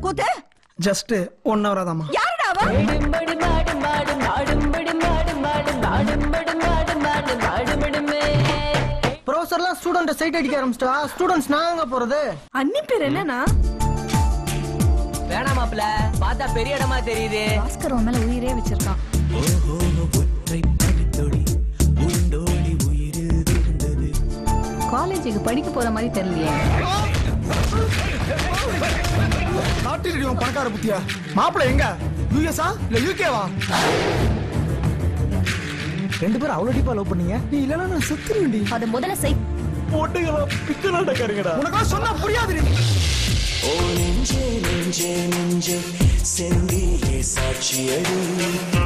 கூத்து just one hour ஆதாமா யாருடா அவ ப்ரொஃபசர்லாம் ஸ்டூடெண்ட் சைட் அடிக்க ஆரம்பிச்சிட்டா ஸ்டூடெண்ட்ஸ் நாங்க போறது அன்னி பேர் என்னன்னா வேணாம் மாப்ள பார்த்தா பெரிய இடமா தெரியுது பாஸ்கர் உன் மேல உயிரே வச்சிருக்கான் காலேஜுக்கு படிக்க போற மாதிரி தெரியலையே காட்டிடுவோம் பணக்கார புத்தியா மாப்பிள்ள எங்க யூஎஸ்ஆ இல்ல யூகேவா ரெண்டு பேரும் அவ்வளவு டீப்பா லவ் பண்ணீங்க நீ இல்லனா நான் செத்துருவேன்டி அது முதல்ல செய் போட்டுங்களா பிக்கலாட்டக்காரங்கடா உனக்கு சொன்னா புரியாது ஓ நெஞ்சே நெஞ்சே நெஞ்சே செந்தியே சாட்சியடி